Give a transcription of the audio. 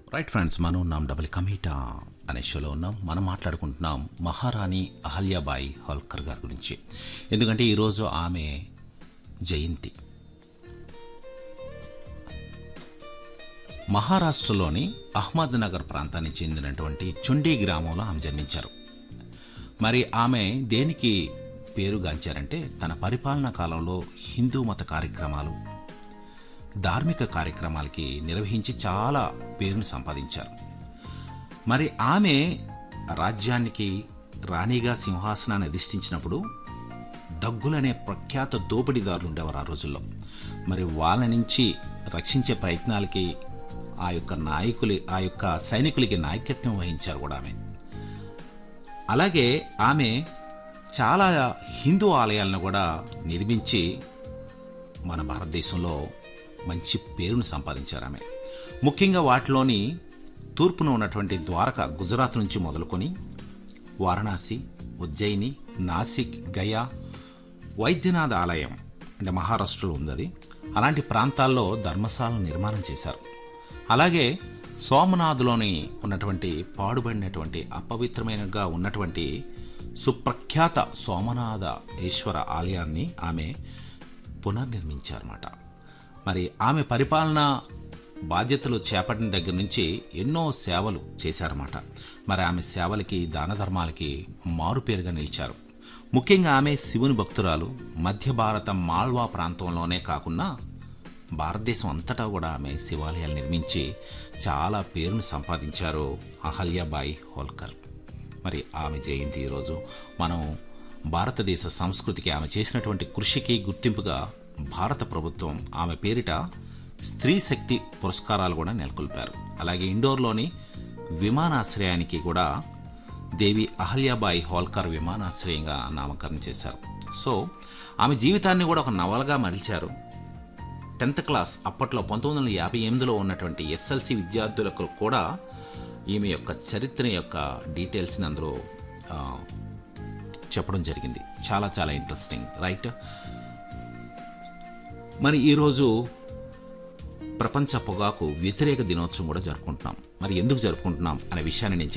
right friends మనం ఉన్నాం double కమీటా అనే షోలో ఉన్నాం మనం మాట్లాడుకుంటున్నాం మహారాణి అహల్యాబాయి హోల్కర్ గారి గురించి ఎందుకంటే ఈరోజు ఆమె జయంతి మహారాష్ట్రలోని అహ్మద్నగర్ ప్రాంతానికి చెందినటువంటి చుండీ గ్రామంలో ఆమె జన్మించారు మరి ఆమె దేనికి పేరుగాంచారంటే తన పరిపాలనా కాలంలో హిందూ మత కార్యక్రమాలు ధార్మిక కార్యక్రమాలకి నిర్వహించి చాలా పేరును సంపాదించారు మరి ఆమె రాజ్యానికి రాణిగా సింహాసనాన్ని అధిష్ఠించినప్పుడు దగ్గులనే ప్రఖ్యాత దోపిడీదారులు ఉండేవారు ఆ రోజుల్లో మరి వాళ్ళ నుంచి రక్షించే ప్రయత్నాలకి ఆ యొక్క నాయకులు ఆ యొక్క సైనికులకి నాయకత్వం వహించారు కూడా ఆమె అలాగే ఆమె చాలా హిందూ ఆలయాలను కూడా నిర్మించి మన భారతదేశంలో మంచి పేరును సంపాదించారు ఆమె ముఖ్యంగా వాటిలోని తూర్పున ఉన్నటువంటి ద్వారక గుజరాత్ నుంచి మొదలుకొని వారణాసి ఉజ్జయిని నాసిక్ గయా వైద్యనాథ్ ఆలయం అంటే మహారాష్ట్రలో ఉంది అది అలాంటి ప్రాంతాల్లో ధర్మశాలను నిర్మాణం చేశారు అలాగే సోమనాథ్లోని ఉన్నటువంటి పాడుబడినటువంటి అపవిత్రమైనగా ఉన్నటువంటి సుప్రఖ్యాత సోమనాథ ఈశ్వర ఆలయాన్ని ఆమె పునర్నిర్మించారన్నమాట మరి ఆమె పరిపాలన బాధ్యతలు చేపట్టిన దగ్గర నుంచి ఎన్నో సేవలు చేశారన్నమాట మరి ఆమె సేవలకి దాన ధర్మాలకి మారుపేరుగా నిలిచారు ముఖ్యంగా ఆమె శివుని భక్తురాలు మధ్య భారత మాల్వా ప్రాంతంలోనే కాకుండా భారతదేశం అంతటా కూడా ఆమె శివాలయాలు నిర్మించి చాలా పేరును సంపాదించారు అహల్యాబాయి హోల్కర్ మరి ఆమె జయంతి ఈరోజు మనం భారతదేశ సంస్కృతికి ఆమె చేసినటువంటి కృషికి గుర్తింపుగా భారత ప్రభుత్వం ఆమె పేరిట స్త్రీ శక్తి పురస్కారాలు కూడా నెలకొల్పారు అలాగే ఇండోర్లోని విమానాశ్రయానికి కూడా దేవి అహల్యాబాయి హోల్కర్ విమానాశ్రయంగా నామకరణం చేశారు సో ఆమె జీవితాన్ని కూడా ఒక నవలగా మలిచారు టెన్త్ క్లాస్ అప్పట్లో పంతొమ్మిది వందల యాభై ఎనిమిదిలో ఉన్నటువంటి ఎస్ఎల్సి విద్యార్థులకు కూడా ఈమె యొక్క చరిత్ర యొక్క డీటెయిల్స్ని అందులో ఆ, చెప్పడం జరిగింది చాలా చాలా ఇంట్రెస్టింగ్ రైట్ మరి ఈరోజు ప్రపంచ పొగాకు వ్యతిరేక దినోత్సవం కూడా జరుపుకుంటున్నాం మరి ఎందుకు జరుపుకుంటున్నాం అనే విషయాన్ని నేను